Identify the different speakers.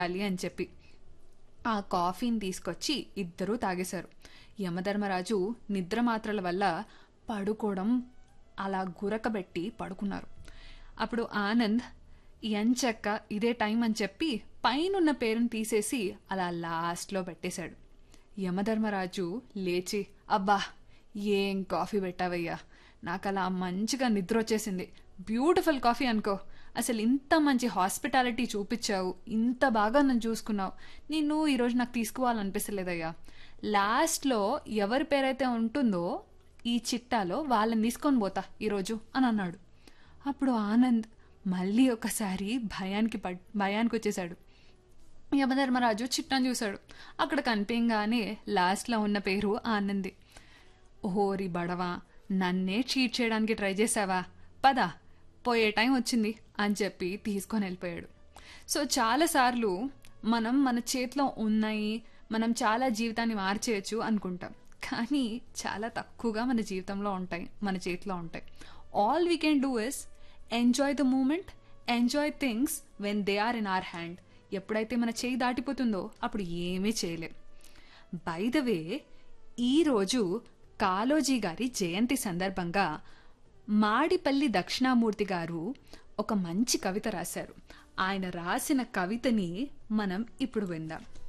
Speaker 1: చేయాలి అని చెప్పి ఆ కాఫీని తీసుకొచ్చి ఇద్దరూ తాగేశారు యమధర్మరాజు నిద్ర మాత్రల వల్ల పడుకోవడం అలా గురకబెట్టి పడుకున్నారు అప్పుడు ఆనంద్ ఎంచక్క ఇదే టైం అని చెప్పి పైనున్న పేరుని తీసేసి అలా లాస్ట్లో పెట్టేశాడు యమధర్మరాజు లేచి అబ్బా ఏం కాఫీ పెట్టావయ్యా నాకు అలా మంచిగా నిద్ర వచ్చేసింది బ్యూటిఫుల్ కాఫీ అనుకో అసలు ఇంత మంచి హాస్పిటాలిటీ చూపించావు ఇంత బాగా నన్ను చూసుకున్నావు నిన్ను ఈరోజు నాకు తీసుకోవాలనిపిస్తలేదయ్యా లాస్ట్లో ఎవరి పేరైతే ఉంటుందో ఈ చిట్టాలో వాళ్ళని తీసుకొని పోతా ఈరోజు అని అన్నాడు అప్పుడు ఆనంద్ మళ్ళీ ఒకసారి భయానికి పడ్ భయానికి వచ్చేసాడు యమధర్మరాజు చిట్టాను చూశాడు అక్కడ కనిపించగానే లాస్ట్లో ఉన్న పేరు ఆనంది ఓరి బడవా నన్నే చీట్ చేయడానికి ట్రై చేసావా పద పోయే టైం వచ్చింది అని చెప్పి తీసుకొని వెళ్ళిపోయాడు సో చాలాసార్లు మనం మన చేతిలో ఉన్నాయి మనం చాలా జీవితాన్ని మార్చేయచ్చు అనుకుంటాం కానీ చాలా తక్కువగా మన జీవితంలో ఉంటాయి మన చేతిలో ఉంటాయి all we can do is enjoy the moment enjoy things when they are in our hand ఎప్పుడైతే మన చేయి దాటిపోతుందో అప్పుడు ఏమీ చేయలేం బై ద వే ఈరోజు కాలోజీ గారి జయంతి సందర్భంగా మాడిపల్లి దక్షిణామూర్తి గారు ఒక మంచి కవిత రాశారు ఆయన రాసిన కవితని మనం ఇప్పుడు విందాం